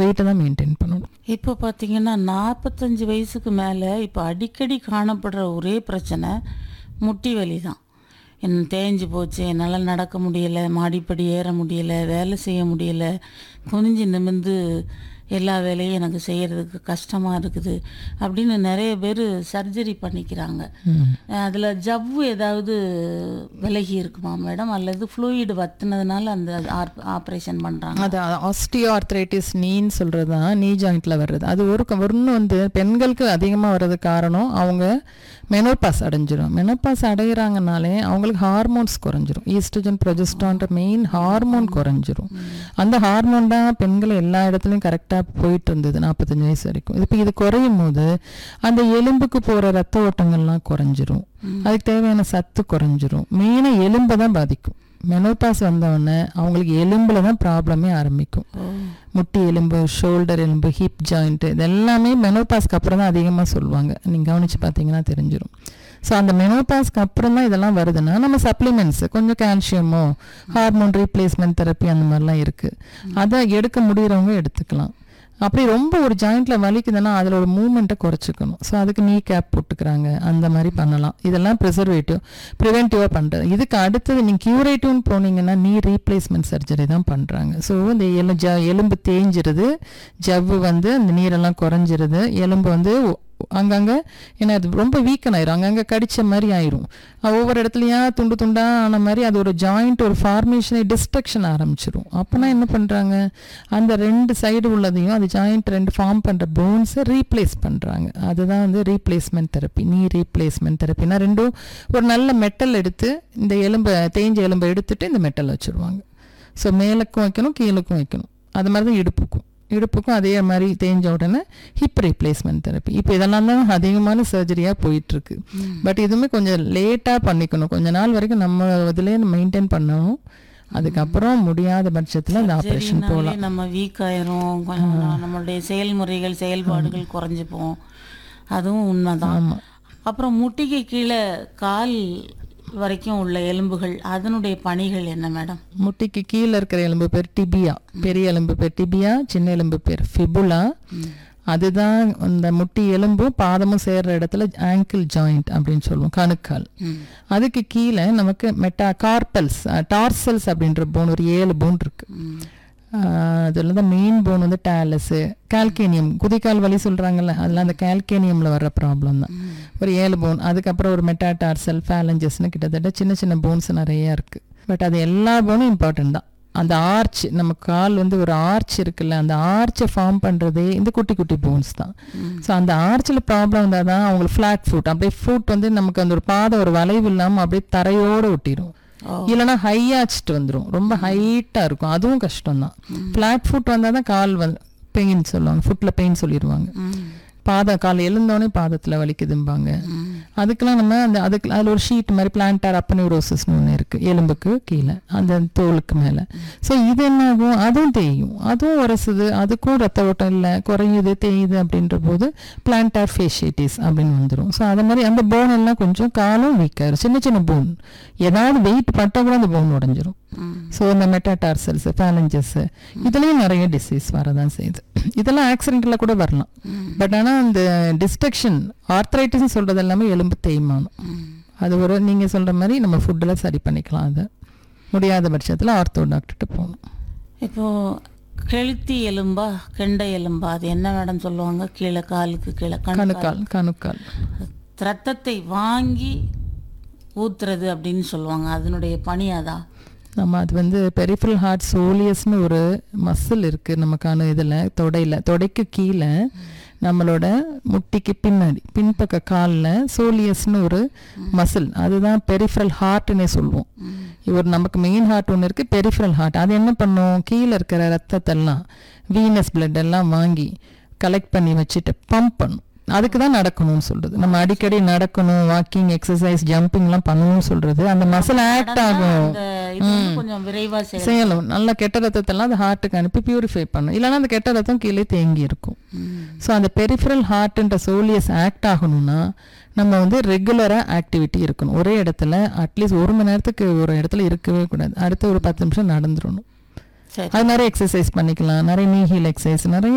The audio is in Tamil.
வெயிட்டை தான் மெயின்டைன் பண்ணணும் இப்போ பார்த்தீங்கன்னா நாற்பத்தஞ்சு வயசுக்கு மேலே இப்போ அடிக்கடி காணப்படுற ஒரே பிரச்சனை முட்டி வலி தான் என் தேஞ்சு போச்சு என்னால் நடக்க முடியலை மாடிப்படி ஏற முடியலை வேலை செய்ய முடியலை குனிஞ்சு நிமிர்ந்து எல்லா வேலையும் எனக்கு செய்யறதுக்கு கஷ்டமாக இருக்குது அப்படின்னு நிறைய பேர் சர்ஜரி பண்ணிக்கிறாங்க அதில் ஜவ்வு ஏதாவது விலகி இருக்குமா மேடம் அல்லது ஃப்ளூயிடு வத்துனதுனால அந்த ஆப்ரேஷன் பண்ணுறாங்க அது ஆஸ்டியோ ஆர்த்ரைட்டிஸ் நீன்னு சொல்கிறது தான் நீ ஜாயிண்ட்டில் வர்றது அது ஒரு ஒன்று வந்து பெண்களுக்கு அதிகமாக வர்றது காரணம் அவங்க மெனோபாஸ் அடைஞ்சிரும் மெனோபாஸ் அடைகிறாங்கனாலே அவங்களுக்கு ஹார்மோன்ஸ் குறைஞ்சிரும் ஈஸ்ட்ரஜன் ப்ரொஜெஸ்ட்ரான்ற மெயின் ஹார்மோன் குறைஞ்சிரும் அந்த ஹார்மோன் தான் பெண்கள் எல்லா இடத்துலையும் கரெக்டாக போயிட்டு இருந்தது நாற்பத்தஞ்சு வயசு வரைக்கும் இப்போ இது குறையும் போது அந்த எலும்புக்கு போகிற ரத்த ஓட்டங்கள்லாம் குறைஞ்சிரும் அதுக்கு தேவையான சத்து குறைஞ்சிரும் மெயினாக எலும்பை தான் பாதிக்கும் மெனோபாஸ் வந்தவொடனே அவங்களுக்கு எலும்பில் தான் ப்ராப்ளமே ஆரம்பிக்கும் முட்டி எலும்பு ஷோல்டர் எலும்பு ஹிப் ஜாயிண்ட் இது எல்லாமே மெனோபாஸ்க்கு அப்புறம் தான் அதிகமாக சொல்லுவாங்க நீங்கள் கவனித்து பார்த்தீங்கன்னா தெரிஞ்சிடும் ஸோ அந்த மெனோபாஸ்க்கு அப்புறம் தான் இதெல்லாம் வருதுன்னா நம்ம சப்ளிமெண்ட்ஸ் கொஞ்சம் கால்சியமோ ஹார்மோன் ரீப்ளேஸ்மெண்ட் தெரப்பி அந்த மாதிரிலாம் இருக்குது அதை எடுக்க முடிகிறவங்க எடுத்துக்கலாம் அப்படி ரொம்ப ஒரு ஜாயிண்ட்ல வலிக்குதுன்னா அதில் ஒரு மூமெண்ட்டை குறைச்சிக்கணும் ஸோ அதுக்கு நீ கேப் போட்டுக்கிறாங்க அந்த மாதிரி பண்ணலாம் இதெல்லாம் ப்ரிசர்வேட்டிவ் ப்ரிவென்டிவாக பண்ணுறது இதுக்கு அடுத்தது நீங்கள் க்யூரேட்டிவ்னு போனீங்கன்னா நீ ரீப்ளேஸ்மெண்ட் சர்ஜரி தான் பண்ணுறாங்க ஸோ இந்த எலு ஜ எலும்பு தேஞ்சிருது ஜவ்வு வந்து அந்த நீரெல்லாம் குறைஞ்சிருது எலும்பு வந்து அங்கங்கே ஏன்னா அது ரொம்ப வீக்கன் ஆயிரும் அங்கங்கே கடிச்ச மாதிரி ஆயிரும் அஹ் ஒவ்வொரு இடத்துலையா துண்டு துண்டா ஆன மாதிரி அது ஒரு ஜாயிண்ட் ஒரு ஃபார்மேஷனை டிஸ்ட்ரக்ஷன் ஆரம்பிச்சிரும் அப்போனா என்ன பண்ணுறாங்க அந்த ரெண்டு சைடு உள்ளதையும் அது ஜாயிண்ட் ரெண்டு ஃபார்ம் பண்ணுற போன்ஸை ரீப்ளேஸ் பண்ணுறாங்க அதுதான் வந்து ரீப்ளேஸ்மெண்ட் தெரப்பி நீ ரீப்ளேஸ்மெண்ட் தெரப்பினா ரெண்டும் ஒரு நல்ல மெட்டல் எடுத்து இந்த எலும்பை தேஞ்ச எலும்பை எடுத்துட்டு இந்த மெட்டல் வச்சுருவாங்க ஸோ மேலுக்கும் வைக்கணும் கீழுக்கும் வைக்கணும் அது மாதிரி தான் இடுப்புக்கும் இடுப்புக்கும் அதே மாதிரி தேஞ்ச உடனே ஹிப் ரீப்ளேஸ்மெண்ட் தெரப்பி இப்போ இதெல்லாம் தான் அதிகமான சர்ஜரியாக போயிட்டுருக்கு பட் இதுவுமே கொஞ்சம் லேட்டாக பண்ணிக்கணும் கொஞ்ச நாள் வரைக்கும் நம்ம இதுலேயே மெயின்டைன் பண்ணணும் அதுக்கப்புறம் முடியாத பட்சத்தில் இந்த ஆப்ரேஷன் சரினாலே போகலாம் நம்ம வீக் ஆயிரும் கொஞ்சம் நம்மளுடைய செயல்முறைகள் செயல்பாடுகள் குறைஞ்சிப்போம் அதுவும் உண்மைதான் ஆமாம் அப்புறம் முட்டிக்கு கீழே கால் வரைக்கும் உள்ள எலும்புகள் அதனுடைய பணிகள் என்ன மேடம் முட்டிக்கு கீழே இருக்கிற எலும்பு பேர் டிபியா பெரிய எலும்பு பேர் டிபியா சின்ன எலும்பு பேர் ஃபிபுலா அதுதான் இந்த முட்டி எலும்பும் பாதமும் சேர்ற இடத்துல ஆங்கிள் ஜாயிண்ட் அப்படின்னு சொல்லுவோம் கணுக்கால் ம். அதுக்கு கீழே நமக்கு மெட்டா கார்பல்ஸ் டார்சல்ஸ் அப்படின்ற போன் ஒரு ஏழு போன் இருக்கு ம். அதில் தான் மெயின் போன் வந்து டேலஸு கால்கேனியம் குதிக்கால் வலி சொல்கிறாங்கல்ல அதெல்லாம் அந்த கால்கேனியமில் வர்ற ப்ராப்ளம் தான் ஒரு ஏழு போன் அதுக்கப்புறம் ஒரு மெட்டாடார்சல் ஃபேலஞ்சஸ்னு கிட்டத்தட்ட சின்ன சின்ன போன்ஸ் நிறைய இருக்குது பட் அது எல்லா போனும் இம்பார்ட்டன்ட் தான் அந்த ஆர்ச் நம்ம கால் வந்து ஒரு ஆர்ச் இருக்குல்ல அந்த ஆர்ச்சை ஃபார்ம் பண்ணுறதே இந்த குட்டி குட்டி போன்ஸ் தான் ஸோ அந்த ஆர்ச்சில் ப்ராப்ளம் இருந்தால் தான் அவங்களுக்கு ஃப்ளாட் ஃபுட் அப்படியே ஃபுட் வந்து நமக்கு அந்த ஒரு பாதை ஒரு வளைவு இல்லாமல் அப்படியே தரையோடு ஒட்டிடும் இல்லைன்னா ஹையாச்சிட்டு வந்துடும் ரொம்ப ஹைட்டாக இருக்கும் அதுவும் கஷ்டம் தான் ஃப்ளாட் ஃபுட் வந்தால் தான் கால் வந்து பெயின் சொல்லுவாங்க ஃபுட்டில் பெயின் சொல்லிடுவாங்க ம். பாத கால் எழுந்தோடனே பாதத்தில் வலிக்குதும்பாங்க அதுக்கெல்லாம் நம்ம அந்த அதுக்கு அதில் ஒரு ஷீட் மாதிரி பிளான்டார் அப்பனியூரோசிஸ்னு ஒன்று இருக்குது எலும்புக்கு கீழே அந்த தோலுக்கு மேலே ஸோ இது என்ன ஆகும் அதுவும் தேயும் அதுவும் உரசுது அதுக்கும் ரத்த ஓட்டம் இல்லை குறையுது தேயுது அப்படின்ற போது பிளான்டார் ஃபேஷிட்டிஸ் அப்படின்னு வந்துடும் ஸோ அது மாதிரி அந்த போன் எல்லாம் கொஞ்சம் காலும் வீக்காயிரும் சின்ன சின்ன போன் ஏதாவது வெயிட் பட்டால் கூட அந்த போன் உடஞ்சிரும் ஸோ இந்த மெட்டாடார்சல்ஸ் ஃபேலஞ்சஸ் இதுலேயும் நிறைய டிசீஸ் வரதான் செய்யுது இதெல்லாம் ஆக்சிடென்ட்டில் கூட வரலாம் பட் ஆனால் அந்த டிஸ்ட்ரக்ஷன் ஆர்த்ரைட்டிஸ் சொல்கிறது எல்லாமே எலும்பு தேய்மானம் அது ஒரு நீங்கள் சொல்கிற மாதிரி நம்ம ஃபுட்டில் சரி பண்ணிக்கலாம் அதை முடியாத பட்சத்தில் ஆர்த்தோ டாக்டர்கிட்ட போகணும் இப்போ கெளுத்தி எலும்பா கெண்டை எலும்பா அது என்ன மேடம் சொல்லுவாங்க கீழே காலுக்கு கீழே கணு கணுக்கால் கணுக்கால் ரத்தத்தை வாங்கி ஊத்துறது அப்படின்னு சொல்லுவாங்க அதனுடைய பணி அதான் நம்ம அது வந்து பெரிஃபரல் ஹார்ட் சோலியஸ்னு ஒரு மசில் இருக்குது நமக்கான இதில் தொடையில் தொடைக்கு கீழே நம்மளோட முட்டிக்கு பின்னாடி பின்பக்க காலில் சோலியஸ்னு ஒரு மசில் அதுதான் பெரிஃபரல் ஹார்ட்னே சொல்லுவோம் ஒரு நமக்கு மெயின் ஹார்ட் ஒன்று இருக்குது பெரிஃபரல் ஹார்ட் அது என்ன பண்ணும் கீழே இருக்கிற ரத்தத்தெல்லாம் வீனஸ் பிளட் எல்லாம் வாங்கி கலெக்ட் பண்ணி வச்சுட்டு பம்ப் பண்ணும் அதுக்கு தான் நடக்கணும்னு சொல்றது நம்ம அடிக்கடி நடக்கணும் வாக்கிங் எக்ஸசைஸ் ஜம்பிங்லாம் பண்ணணும்னு சொல்றது அந்த மசில் ஆக்ட் ஆகும் அந்த இது வந்து கொஞ்சம் விரைவா செய்யலாம் செய்யணும் நல்ல கெட்ட ரத்தத்தெல்லாம் அந்த ஹார்ட்டுக்கு அனுப்பி பியூரிஃபை பண்ணும் இல்லைன்னா அந்த கெட்ட ரத்தம் கீழே தேங்கி இருக்கும் ஸோ அந்த பெரிஃபரல் ஹார்ட்ன்ற சோலியஸ் ஆக்ட் ஆகணும்னா நம்ம வந்து ரெகுலராக ஆக்டிவிட்டி இருக்கணும் ஒரே இடத்துல அட்லீஸ்ட் ஒரு மணி நேரத்துக்கு ஒரு இடத்துல இருக்கவே கூடாது அடுத்த ஒரு பத்து நிமிஷம் நடந்துடணும் சரி அது நிறைய எக்ஸசைஸ் பண்ணிக்கலாம் நிறைய நீ ஹீல் எக்ஸசைஸ் நிறைய